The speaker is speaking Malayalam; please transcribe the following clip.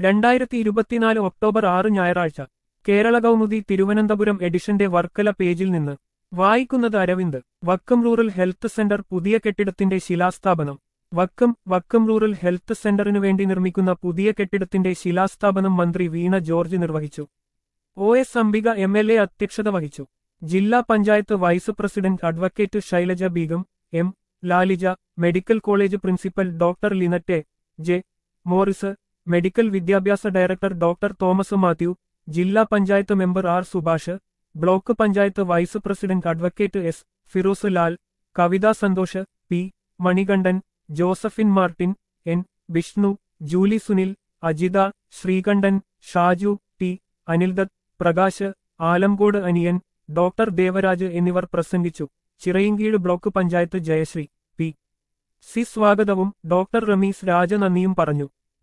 രണ്ടായിരത്തി ഇരുപത്തിനാല് ഒക്ടോബർ ആറ് ഞായറാഴ്ച കേരള കൗമുദി തിരുവനന്തപുരം എഡിഷന്റെ വർക്കല പേജിൽ നിന്ന് വായിക്കുന്നത് Aravind Vakkam rural health centre പുതിയ കെട്ടിടത്തിന്റെ ശിലാസ്ഥാപനം വക്കം വക്കം റൂറൽ ഹെൽത്ത് സെന്ററിനു വേണ്ടി നിർമ്മിക്കുന്ന പുതിയ കെട്ടിടത്തിന്റെ ശിലാസ്ഥാപനം മന്ത്രി വീണ ജോർജ് നിർവഹിച്ചു O S Ambika M L A അധ്യക്ഷത വഹിച്ചു ജില്ലാ panchayat vice president advocate Shailaja Beegum M Lalija medical college principal doctor Linette J Morris medical വിദ്യാഭ്യാസ ഡയറക്ടർ ഡോക്ടർ തോമസ് മാത്യു ജില്ലാ panchayat member R Subhash block panchayat vice president advocate S Firoz Lal കവിത Santhosh P Manikandan Josephine Martin N Vishnu Julie Sunil Ajitha Sreekandan Shaju T Anildath Prakash Alamcode Aniyan doctor Devaraj എന്നിവർ പ്രസംഗിച്ചു Chirayinkeezhu block panchayat Jayasree P C സ്വാഗതവും ഡോക്ടർ റമീസ് രാജ നന്ദിയും പറഞ്ഞു